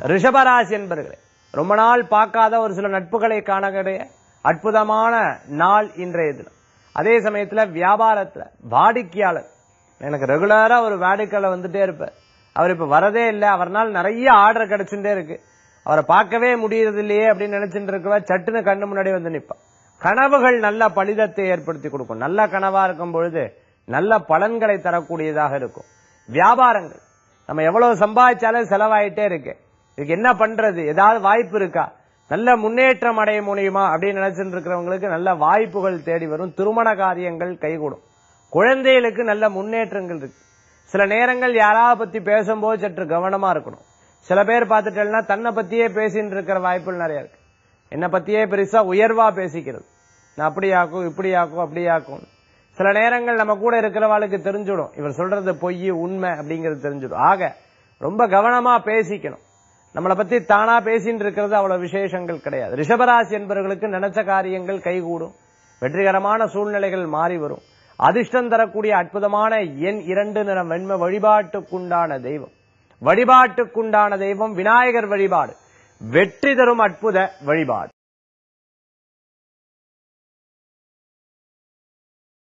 ரிஷபராசி என்பர்களே ரொம்ப நாள் பார்க்காத ஒரு சில நட்புகளை காணக்கூடிய அற்புதமான நாள் இன்றைய தினம் அதே சமயத்துல வியாபாரத்துல வாடிக்கையாளர் எனக்கு ரெகுலரா ஒரு வாடிக்கையாளர் வந்துட்டே இருப்பார் அவர் இப்ப வரதே இல்லை அவர்னால் நிறைய ஆர்டர் கிடைச்சுட்டே இருக்கு அவரை பார்க்கவே முடியறது இல்லையே அப்படின்னு நினைச்சிட்டு இருக்கவ சட்டுன்னு கண்ணு முன்னாடி வந்து நிப்பான் கனவுகள் நல்ல பலிதத்தை ஏற்படுத்தி கொடுக்கும் நல்ல கனவா இருக்கும் பொழுது நல்ல பலன்களை தரக்கூடியதாக இருக்கும் வியாபாரங்கள் நம்ம எவ்வளவு சம்பாதிச்சாலும் செலவாயிட்டே இருக்கு இதுக்கு என்ன பண்றது ஏதாவது வாய்ப்பு இருக்கா நல்ல முன்னேற்றம் அடைய முடியுமா அப்படின்னு நினைச்சிட்டு இருக்கிறவங்களுக்கு நல்ல வாய்ப்புகள் தேடி வரும் திருமண காரியங்கள் கைகூடும் குழந்தைகளுக்கு நல்ல முன்னேற்றங்கள் இருக்கு சில நேரங்கள் யாராவது பத்தி பேசும்போது சற்று கவனமா இருக்கணும் சில பேர் பார்த்துட்டேன்னா தன்னை பத்தியே பேசிட்டு இருக்கிற வாய்ப்புகள் நிறைய இருக்கு என்னை பத்தியே பெருசா உயர்வா பேசிக்கிறது நான் அப்படியாக்கும் இப்படியாக்கும் அப்படியாக்கும் சில நேரங்கள் நம்ம கூட இருக்கிறவாளுக்கு தெரிஞ்சிடும் இவர் சொல்றது பொய் உண்மை அப்படிங்கிறது தெரிஞ்சிடும் ஆக ரொம்ப கவனமா பேசிக்கணும் நம்மளை பத்தி தானா பேசிட்டு இருக்கிறது அவ்வளவு விசேஷங்கள் கிடையாது ரிஷபராசி என்பவர்களுக்கு நினைச்ச காரியங்கள் கைகூடும் வெற்றிகரமான சூழ்நிலைகள் மாறி வரும் அதிர்ஷ்டம் தரக்கூடிய அற்புதமான எண் இரண்டு நிறம் வெண்மை வழிபாட்டுக்குண்டான தெய்வம் வழிபாட்டுக்குண்டான தெய்வம் விநாயகர் வழிபாடு வெற்றி தரும் அற்புத வழிபாடு